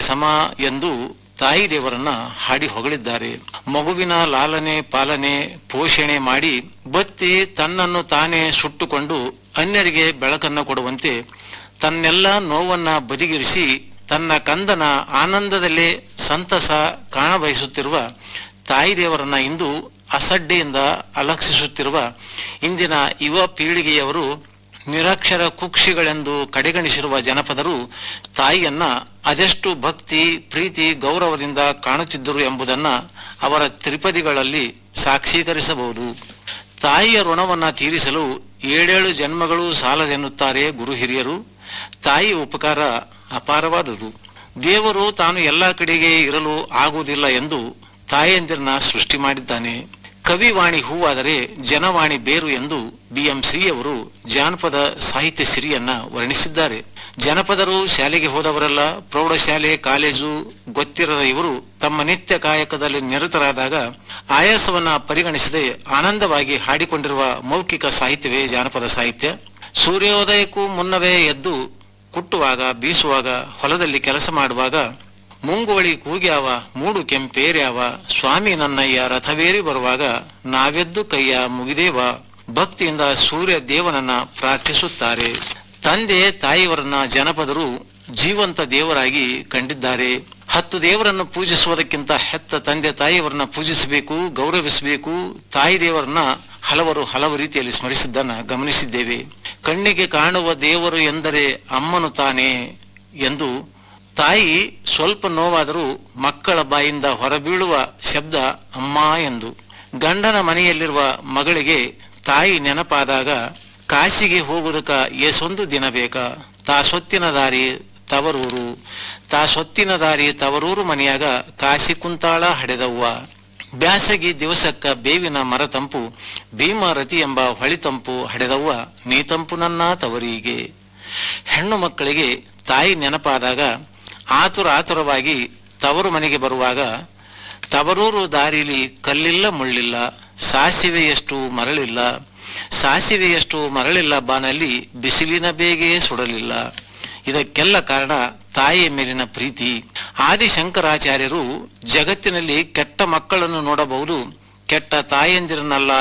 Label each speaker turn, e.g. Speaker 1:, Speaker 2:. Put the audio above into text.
Speaker 1: ಸಮ ಎಂದು ತಾಯಿ ದೇವರನ್ನ ಹಾಡಿ ಹೊಗಳಿದ್ದಾರೆ ಮಗುವಿನ ಲಾಲನೆ ಪಾಲನೆ ಪೋಷಣೆ ಮಾಡಿ ಬತ್ತಿ ತನ್ನನ್ನು ತಾನೇ ಸುಟ್ಟುಕೊಂಡು ಅನ್ಯರಿಗೆ ಬೆಳಕನ್ನು ಕೊಡುವಂತೆ ತನ್ನೆಲ್ಲ ನೋವನ್ನ ಬದಿಗಿರಿಸಿ ತನ್ನ ಕಂದನ ಆನಂದದಲ್ಲೇ ಸಂತಸ ಕಾಣಬಯಸುತ್ತಿರುವ ತಾಯಿ ದೇವರನ್ನ ಇಂದು ಅಸಡ್ಡೆಯಿಂದ ಅಲಕ್ಷಿಸುತ್ತಿರುವ ಇಂದಿನ ಯುವ ಪೀಳಿಗೆಯವರು ನಿರಕ್ಷರ ಕುಕ್ಷಿಗಳೆಂದು ಕಡೆಗಣಿಸಿರುವ ಜನಪದರು ತಾಯಿಯನ್ನ ಅದೆಷ್ಟು ಭಕ್ತಿ ಪ್ರೀತಿ ಗೌರವದಿಂದ ಕಾಣುತ್ತಿದ್ದರು ಎಂಬುದನ್ನ ಅವರ ತ್ರಿಪದಿಗಳಲ್ಲಿ ಸಾಕ್ಷೀಕರಿಸಬಹುದು ತಾಯಿಯ ಋಣವನ್ನ ತೀರಿಸಲು ಏಳೇಳು ಜನ್ಮಗಳು ಸಾಲದೆನ್ನುತ್ತಾರೆ ಗುರು ಹಿರಿಯರು ತಾಯಿ ಉಪಕಾರ ಅಪಾರವಾದುದು ದೇವರು ತಾನು ಎಲ್ಲ ಕಡೆಗೆ ಇರಲು ಆಗುವುದಿಲ್ಲ ಎಂದು ತಾಯಂದಿರನ್ನ ಸೃಷ್ಟಿ ಮಾಡಿದ್ದಾನೆ ಕವಿವಾಣಿ ಹೂವಾದರೆ ಜನವಾಣಿ ಬೇರು ಎಂದು ಬಿ ಎಂ ಶ್ರೀಯವರು ಜಾನಪದ ಸಾಹಿತ್ಯ ಸಿರಿಯನ್ನ ವರ್ಣಿಸಿದ್ದಾರೆ ಜನಪದರು ಶಾಲೆಗೆ ಹೋದವರೆಲ್ಲ ಪ್ರೌಢಶಾಲೆ ಕಾಲೇಜು ಗೊತ್ತಿರದ ಇವರು ತಮ್ಮ ನಿತ್ಯ ಕಾಯಕದಲ್ಲಿ ನಿರತರಾದಾಗ ಆಯಾಸವನ್ನ ಪರಿಗಣಿಸದೆ ಆನಂದವಾಗಿ ಹಾಡಿಕೊಂಡಿರುವ ಮೌಖಿಕ ಸಾಹಿತ್ಯವೇ ಜಾನಪದ ಸಾಹಿತ್ಯ ಸೂರ್ಯೋದಯಕ್ಕೂ ಮುನ್ನವೇ ಎದ್ದು ಕುಟ್ಟುವಾಗ ಬೀಸುವಾಗ ಹೊಲದಲ್ಲಿ ಕೆಲಸ ಮಾಡುವಾಗ ಮುಂಗೋಳಿ ಕೂಗ್ಯಾವ ಮೂಡು ಕೆಂಪೇರ್ಯಾವ ಸ್ವಾಮಿ ನನ್ನಯ್ಯ ರಥವೇರಿ ಬರುವಾಗ ನಾವೆದ್ದು ಕೈಯ ಮುಗಿದೇವ ಭಕ್ತಿಯಿಂದ ಸೂರ್ಯ ದೇವನನ್ನ ಪ್ರಾರ್ಥಿಸುತ್ತಾರೆ ತಂದೆ ತಾಯಿಯವರನ್ನ ಜನಪದರು ಜೀವಂತ ದೇವರಾಗಿ ಕಂಡಿದ್ದಾರೆ ಹತ್ತು ದೇವರನ್ನು ಪೂಜಿಸುವುದಕ್ಕಿಂತ ಹೆತ್ತ ತಂದೆ ತಾಯಿಯವರನ್ನ ಪೂಜಿಸಬೇಕು ಗೌರವಿಸಬೇಕು ತಾಯಿ ದೇವರನ್ನ ಹಲವರು ಹಲವು ರೀತಿಯಲ್ಲಿ ಸ್ಮರಿಸಿದ್ದನ್ನ ಗಮನಿಸಿದ್ದೇವೆ ಕಣ್ಣಿಗೆ ಕಾಣುವ ದೇವರು ಎಂದರೆ ಅಮ್ಮನು ತಾನೇ ಎಂದು ತಾಯಿ ಸ್ವಲ್ಪ ನೋವಾದರೂ ಮಕ್ಕಳ ಬಾಯಿಂದ ಹೊರಬೀಳುವ ಶಬ್ದ ಅಮ್ಮ ಎಂದು ಗಂಡನ ಮನೆಯಲ್ಲಿರುವ ಮಗಳಿಗೆ ತಾಯಿ ನೆನಪಾದಾಗ ಕಾಶಿಗೆ ಹೋಗುವುದಕ್ಕ ಎಸೊಂದು ದಿನ ಬೇಕ ತಾ ಸೊತ್ತಿನ ದಾರಿ ತವರೂರು ತಾ ಸೊತ್ತಿನ ದಾರಿ ತವರೂರು ಮನೆಯಾಗ ಕಾಶಿ ಕುಂತಾಳ ಹಡೆದವ್ವ ಬ್ಯಾಸಗಿ ದಿವಸಕ್ಕ ಬೇವಿನ ಮರ ತಂಪು ಭೀಮರತಿ ಎಂಬ ಹೊಳಿತಂಪು ಹಡೆದವ್ವ ನೀ ತಂಪು ನನ್ನ ತವರಿಗೆ ಹೆಣ್ಣು ಮಕ್ಕಳಿಗೆ ತಾಯಿ ನೆನಪಾದಾಗ ಆತುರ ಆತುರವಾಗಿ ತವರು ಮನೆಗೆ ಬರುವಾಗ ತವರೂರು ದಾರಿಲಿ ಕಲ್ಲಿಲ್ಲ ಮುಳ್ಳಿಲ್ಲ ಸಾಸಿವೆಯಷ್ಟು ಮರಳಿಲ್ಲ ಸಾಸಿವೆಯಷ್ಟು ಮರಳಿಲ್ಲ ಬಾನಲ್ಲಿ ಬಿಸಿಲಿನ ಬೇಗೆ ಸುಡಲಿಲ್ಲ ಇದಕ್ಕೆಲ್ಲ ಕಾರಣ ತಾಯಿಯ ಮೇಲಿನ ಪ್ರೀತಿ ಆದಿಶಂಕರಾಚಾರ್ಯರು ಜಗತ್ತಿನಲ್ಲಿ ಕೆಟ್ಟ ಮಕ್ಕಳನ್ನು ನೋಡಬಹುದು ಕೆಟ್ಟ ತಾಯಂದಿರನ್ನಲ್ಲ